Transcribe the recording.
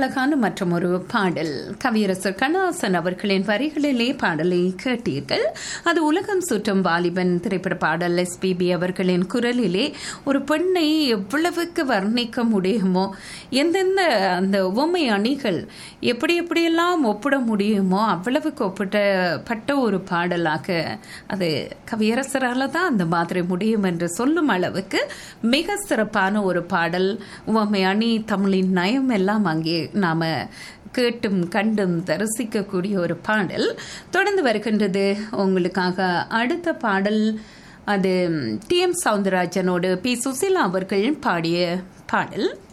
அழகான மற்றும் ஒரு பாடல் கவியரசர் கண்ணாசன் அவர்களின் வரிகளிலே பாடலை கேட்டீர்கள் அது உலகம் சுற்றும் வாலிபன் திரைப்பட பாடல் எஸ்பிபி அவர்களின் குரலிலே ஒரு பெண்ணை எவ்வளவுக்கு வர்ணிக்க முடியுமோ எந்தெந்த அந்த உவமை அணிகள் எப்படி எப்படியெல்லாம் ஒப்பிட முடியுமோ அவ்வளவுக்கு ஒப்பிடப்பட்ட ஒரு பாடலாக அது கவியரசரால் தான் அந்த மாதிரி முடியும் என்று சொல்லும் அளவுக்கு மிக சிறப்பான ஒரு பாடல் உவமை அணி தமிழின் நயம் எல்லாம் அங்கே நாம கேட்டும் கண்டும் தரிசிக்கக்கூடிய ஒரு பாடல் தொடர்ந்து வருகின்றது உங்களுக்காக அடுத்த பாடல் அது டி எம் சவுந்தரராஜனோடு பி சுசிலா அவர்கள் பாடிய பாடல்